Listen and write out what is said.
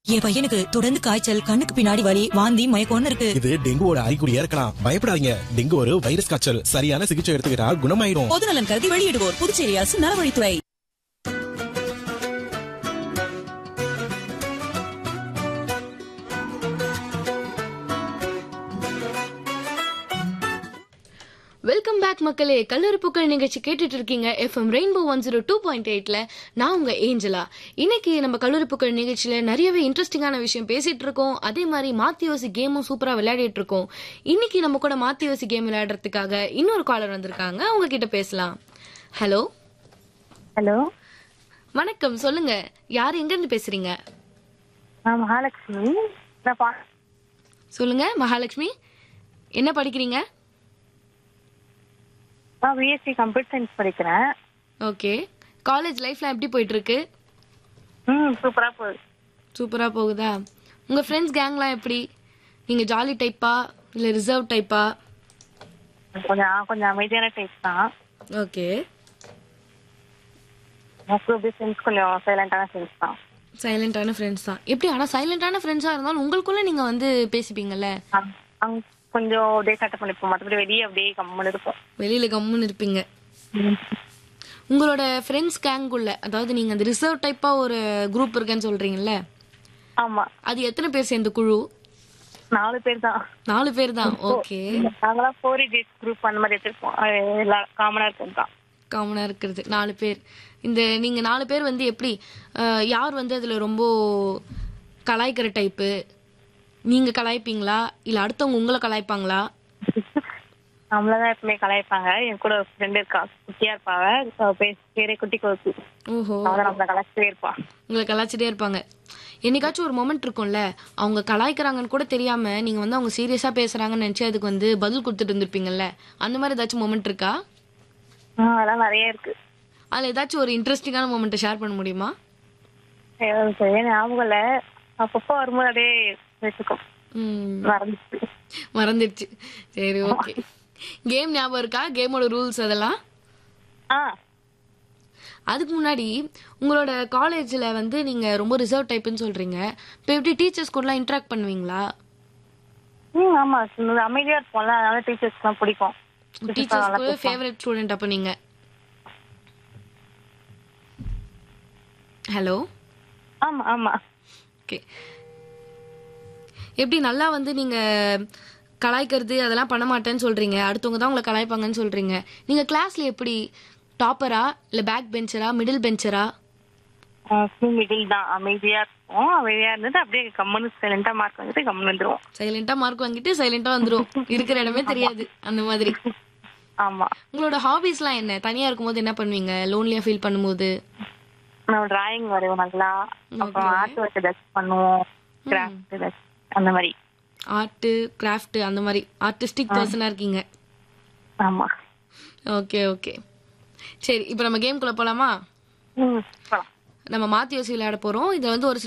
என் பையனுக்கு தொடர்ந்து காய்ச்சல் கண்ணுக்கு பின்னாடி வலி வாந்தி மயக்கம்னு இருக்கு இது டெங்குவோட அறிகுறியா இருக்கலாம் பயப்படாதீங்க டெங்கு ஒரு வைரஸ் காய்ச்சல் சரியான சிகிச்சை எடுத்துக்கிட்டா குணமாயிடும் பொது நலன் கருதி வெளியிடுவோர் புதுச்சேரி அரசு நலவழித்துறை வெல்கம் பேக் மக்களே கல்லூரி புக்கள் நிகழ்ச்சி கேட்டுட்டு இருக்கீங்க FM rainbow one zero two point எயிட்ல நான் உங்க ஏஞ்சலா இன்னைக்கு நம்ம கல்லூரி புக்கள் நிகழ்ச்சியில நிறையவே இன்ட்ரெஸ்டிங்கான விஷயம் பேசிட்டு இருக்கோம் அதே மாதிரி மாத்தி யோசி கேமும் சூப்பரா விளையாடிட்டு இருக்கோம் இன்னைக்கு நம்ம கூட மாத்தி யோசி கேம் விளையாடுறதுக்காக இன்னொரு காலர் வந்திருக்காங்க அவங்க கிட்ட பேசலாம் ஹலோ ஹலோ வணக்கம் சொல்லுங்க யார் எங்க இருந்து பேசுறீங்க நான் மகாலட்சுமி நான் பா- சொல்லுங்க மகாலட்சுமி என்ன படிக்கிறீங்க நான் பிஎஸ்சி கம்ப்யூட்டர் சயின்ஸ் படிக்கிறேன் ஓகே காலேஜ் லைஃப்லாம் எப்படி போயிட்டு இருக்கு ம் சூப்பரா போகுது சூப்பரா போகுதா உங்க ஃப்ரெண்ட்ஸ் கேங்லாம் எப்படி நீங்க ஜாலி டைப்பா இல்ல ரிசர்வ் டைப்பா கொஞ்சம் கொஞ்சம் அமைதியான டைப் தான் ஓகே எனக்கு அப்படி ஃப்ரெண்ட்ஸ் கொஞ்சம் சைலண்டான ஃப்ரெண்ட்ஸ் தான் சைலண்டான ஃப்ரெண்ட்ஸ் தான் எப்படி ஆனா சைலண்டான ஃப்ரெண்ட்ஸா இருந்தாலும் உங்களுக்குள்ள நீங்க வந்து பேசிப்பீங்கல்ல அங்க- அங்க கொஞ்சம் அப்படியே கட்ட பண்ணிப்போம் மற்றபடி வெளியே அப்படியே கம்முன்னு இருப்போம் வெளியில கம்முன்னு இருப்பீங்க உங்களோட ஃப்ரெண்ட்ஸ் கேங்குள்ள அதாவது நீங்க அந்த ரிசர்வ் டைப்பா ஒரு குரூப் இருக்குன்னு சொல்றீங்கல்ல ஆமா அது எத்தனை பேர் சேர்ந்த குழு நாலு பேர் தான் நாலு பேர் தான் ஓகே நாங்களாம் ஃபோர் டேஸ் குரூப் அந்த மாதிரி எடுத்துருப்போம் அது எல்லாம் காமனா இருக்கிறது தான் காமனா இருக்கிறது நாலு பேர் இந்த நீங்க நாலு பேர் வந்து எப்படி அஹ், யார் வந்து அதுல ரொம்ப கலாய்க்கிற டைப்பு நீங்க கலாய்ப்பீங்களா இல்ல அடுத்தவங்க உங்களை கலாய்ப்பாங்களா நம்மளதான் எப்பவுமே கலாய்ப்பாங்க என் கூட ஒரு ஃப்ரெண்ட் இருக்கா குட்டியா இருப்பாங்க அவ பேர் பேரே குட்டி கோச்சு ஓஹோ அவதான் நம்மள கலாச்சிட்டே இருப்பா உங்களை கலாய்ச்சிட்டே இருப்பாங்க என்னைக்காச்சும் ஒரு மொமெண்ட் இருக்கும்ல அவங்க கலாய்க்கிறாங்கன்னு கூட தெரியாம நீங்க வந்து அவங்க சீரியஸா பேசுறாங்கன்னு நினைச்சு அதுக்கு வந்து பதில் கொடுத்துட்டு இருந்திருப்பீங்கல்ல அந்த மாதிரி ஏதாச்சும் மொமெண்ட் இருக்கா ஆ, அதெல்லாம் நிறைய இருக்கு அதுல ஏதாச்சும் ஒரு இன்ட்ரெஸ்டிங்கான மொமெண்ட்டை ஷேர் பண்ண முடியுமா எனக்கு சரியா ஞாபகம் இல்ல அப்பப்போ வரும்போது அப்படியே வச்சுக்கோம் ம் மறந்துச்சு மறந்துடுச்சு சரி ஓகே கேம் ஞாபகம் இருக்கா கேமோட ரூல்ஸ் அதெல்லாம் ஆ அதுக்கு முன்னாடி உங்களோட காலேஜ்ல வந்து நீங்க ரொம்ப ரிசர்வ் டைப்னு சொல்றீங்க இப்போ எப்படி டீச்சர்ஸ் கூடலாம் இன்டராக்ட் பண்ணுவீங்களா ம் ஆமா சும்மா அமைதியா இருப்போம்ல அதனால டீச்சர்ஸ்க்குலாம் பிடிக்கும் டீச்சர்ஸ் கூட ஃபேவரட் ஸ்டூடெண்ட் அப்போ நீங்க ஹலோ ஆமா ஆமா ஓகே எப்படி நல்லா வந்து நீங்க கலாய்க்கிறது அதெல்லாம் பண்ண மாட்டேன்னு சொல்றீங்க அடுத்தவங்க தான் உங்களை கலாய்ப்பாங்கன்னு சொல்றீங்க நீங்க கிளாஸ்ல எப்படி டாப்பரா இல்ல பேக் பெஞ்சரா மிடில் பெஞ்சரா மிடில் தான் அமைதியா இருப்போம் அமைதியா இருந்துட்டு அப்படியே கம்முன்னு சைலண்டா மார்க் வந்துட்டு கம்முன்னு வந்துருவோம் சைலண்டா மார்க் வாங்கிட்டு சைலண்டா வந்துரும் இருக்கிற இடமே தெரியாது அந்த மாதிரி ஆமா உங்களோட ஹாபிஸ்லாம் என்ன தனியா இருக்கும்போது என்ன பண்ணுவீங்க லோன்லியா ஃபீல் பண்ணும்போது நம்ம டிராயிங் வரைவோம் நல்லா அப்புறம் ஆர்ட் ஒர்க் ஏதாச்சும் பண்ணுவோம் கிராஃப்ட் ஏதாச்சும் அந்த மாதிரி ஆர்ட் கிராஃப்ட் அந்த மாதிரி ஆர்டிஸ்டிக் பர்சனா இருக்கீங்க ஆமா ஓகே ஓகே சரி இப்போ நம்ம கேம்குள்ள போலாமா ம் போலாம் நம்ம மாத்தி யோசி விளையாட போறோம் இதுல வந்து ஒரு சில